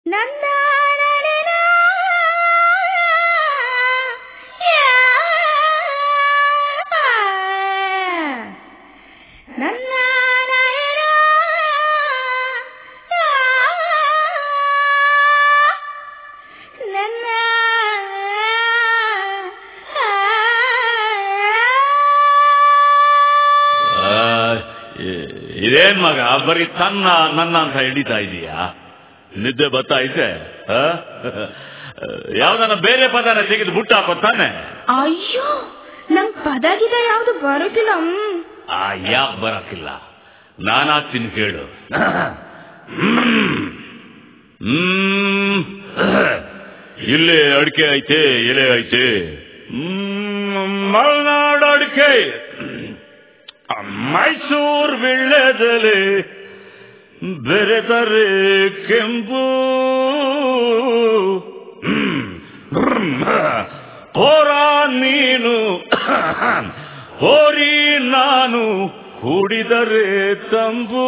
ನನ್ನ ನಡನ ನನ್ನ ನಯನ ನನ್ನ ಆ, ಇ- ಇದೇನ್ ಮಗ ಬರೀ ತನ್ನ ನನ್ನ ಅಂತ ಹಿಡಿತಾ ಇದೀಯಾ ನಿದ್ದೆ ಬರ್ತಾ ಐತೆ ಆ? ಯಾವ್ದನ್ನ ಬೇರೆ ಪದನ ತೆಗೆದು ಬುಟ್ಟ ಹಾಕೋತಾನೆ ಅಯ್ಯೋ ನಂಗ್ ಪದ ಗಿದ ಯಾವ್ದು ಬರುತ್ತಿಲ್ಲ ಹ್ಮ್. ಆ ಯಾಕೆ ಬರಕ್ಕಿಲ್ಲ ನಾನಾಗ್ತೀನಿ ಕೇಳು ಹ್ಮ್. ಹ್ಮ್. ಇಲ್ಲಿ ಅಡಿಕೆ ಐತೆ ಎಲೆ ಐತೆ ಹ್ಮ್, ಮಲೆನಾಡು ಅಡಿಕೆ ಮೈಸೂರ್ ವಿಳ್ಳೆದೆಲೆ ಬೆರೆದರೆ ಕೆಂಪು ಹ್ಮ್. ಹೋರ ನೀನು ಹೋರಿ ನಾನು ಕುಡಿದರೆ ತಂಬು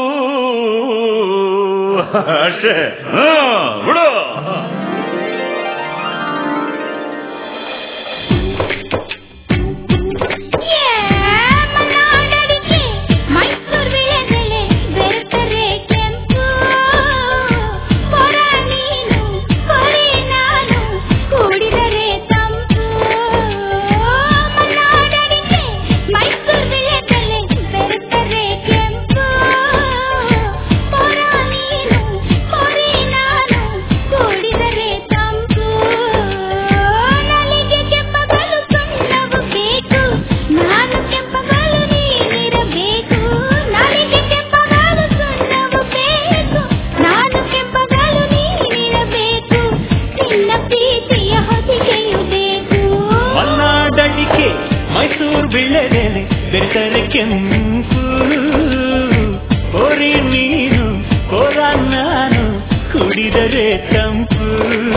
ಅಷ್ಟೇ ಹಾ, ಬಿಡು ಏ ಮನಾಡಡಿಕೆ ಮೈಸೂರ್ ವಿಳೆದೆಲೆ ಬೆರೆತರೆ ಕೆಂಪು ಹೊರ ನೀನು ಹೊರೆ ನಾನು ಕೂಡಿದರೆ ತಂಪು ಮನಾಡಡಿಕೆ ಮೈಸೂರ್ ವಿಳೆದೆಲೆ ಬೆರೆತರೆ ಕೆಂಪು ಹೊರ ನೀನು ಹೊರೆ ನಾನು ಕೂಡಿದರೆ ತಂಪು ನಲಿಗೆ ಕೆಂಪಗಲು ಸುಣ್ಣವು ಬೇಕು ನಾನು ಕೆಂಪಗಲು ನೀನಿರಬೇಕು ನಲಿಗೆ ಕೆಂಪಗಲು ಸುಣ್ಣವು ಬೇಕು ನಾನು ಕೆಂಪಗಲು ನೀನಿರಬೇಕು ನಿನ್ನ ಪ್ರೀತಿಯ ಹೊದಿಕೆಯು ಬೇಕು ಮಲ್ನಾಡಡಿಕೆ ಮೈಸೂರು ಬಿಳೆದೆಲೆ ಬೆರೆತರೆ ಕೆಂಪು ಹೋರಿ ನೀನು ಹೋರ ನಾನು ಕುಡಿದರೆ ತಂಪು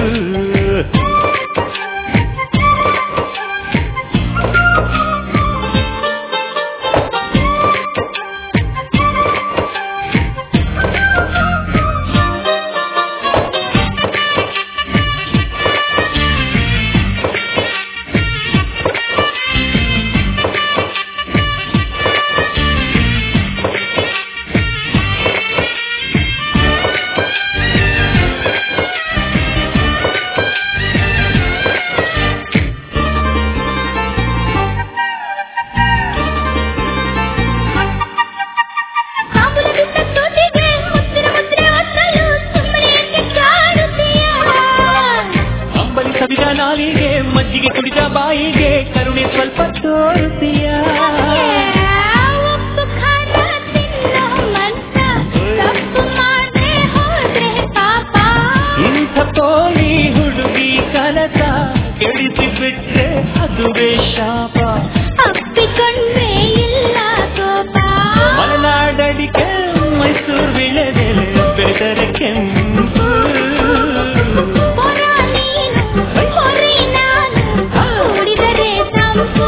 ಕಾಬುಲದಿಂದ ತೋಟಿಗೆ ಮುತ್ತಿನ ಮುದ್ರೆ ಒತ್ತಲು ಸುಮ್ಮನೆ ಏಕೆ ಕಾಡುತ್ತೀಯ ಅಂಬಲಿ ಸವಿದ ನಾಲಿಗೆ ಮಜ್ಜಿಗೆ ಕುಡಿದ ಬಾಯಿಗೆ ಕರುಣೆ ಸ್ವಲ್ಪ ತೋರುತ್ತೀಯ ಒಪ್ಪು ಖಾನ ತಿನ್ನೋ ಮನ್ಸ ತಪ್ಪು ಮಾಡ್ದೆ ಹೋದ್ರೆ ಪಾಪ ಇಂಥ ಪೋಲಿ ಹುಡುಗಿ ಕನಸ ಕೆಡಿಸಿ ಬಿಟ್ರೆ ಅದುವೇ ಶಾಪ ಅಪ್ಪಿಕೊಂಡ್ರೆ ಇಲ್ಲ ಕೋಪ ಮಲೆನಾಡಡಿಕೆ ಮೈಸೂರು ವಿಳೆದೆಲೆ ಬೆರೆತರೆ ಕೆಂಪು ಹೊರ ನೀನು ಹೊರೆ ನಾನು ಕೂಡಿದರೆ ತಂಪು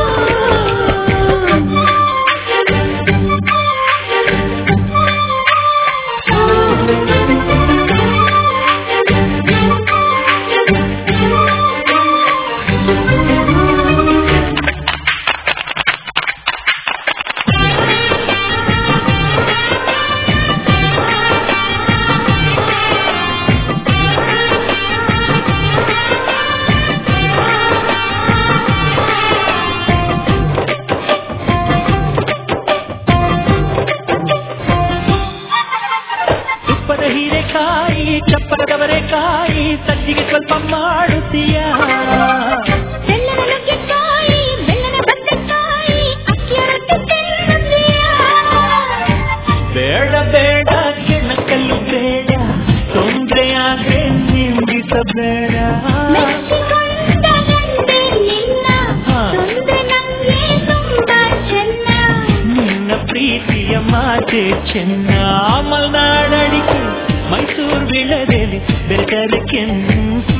ತುಪ್ಪದ ಹೀರೆಕಾಯಿ ಚಪ್ಪರದವರೆಕಾಯಿ ಸಜ್ಜಿಗೆ ಸ್ವಲ್ಪ ಮಾಡುತ್ತೀಯ ಬೆಲ್ಲದ ನುಗ್ಗೆಕಾಯಿ ಬೆಲ್ಲದ ಬದನೆಕಾಯಿ ಅಕ್ಕಿಯ ರೊಟ್ಟಿ ತಿನ್ನುತ್ತೀಯ ಬೇಡ ಬೇಡ ಕೆಣಕಲ್ಲು ಬೇಡ ತೊಂದರೆಯಾದ್ರೆ ನಿಂದಿಸಬೇಡ ಮೆಚ್ಚಿಕೊಂಡ ಗಂಡೆ ನಿನ್ನ ತೊಂದ್ರೆ ನಂಗೆ ತುಂಬಾ ಚೆನ್ನ ನಿನ್ನ ಪ್ರೀತಿಯ ಮಾತೆ ಚೆನ್ನ ಮಲ್ನಾಡಡಿಕೆ ಮೈಸೂರು ಬಿಳದೆಲೆ ಬೆರೆತರೆ ಕೆಂಪು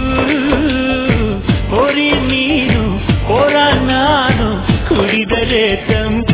ಹೋರಿ ನೀನು ಹೋರ ನಾನು ಕುಡಿದರೆ ತಂಪು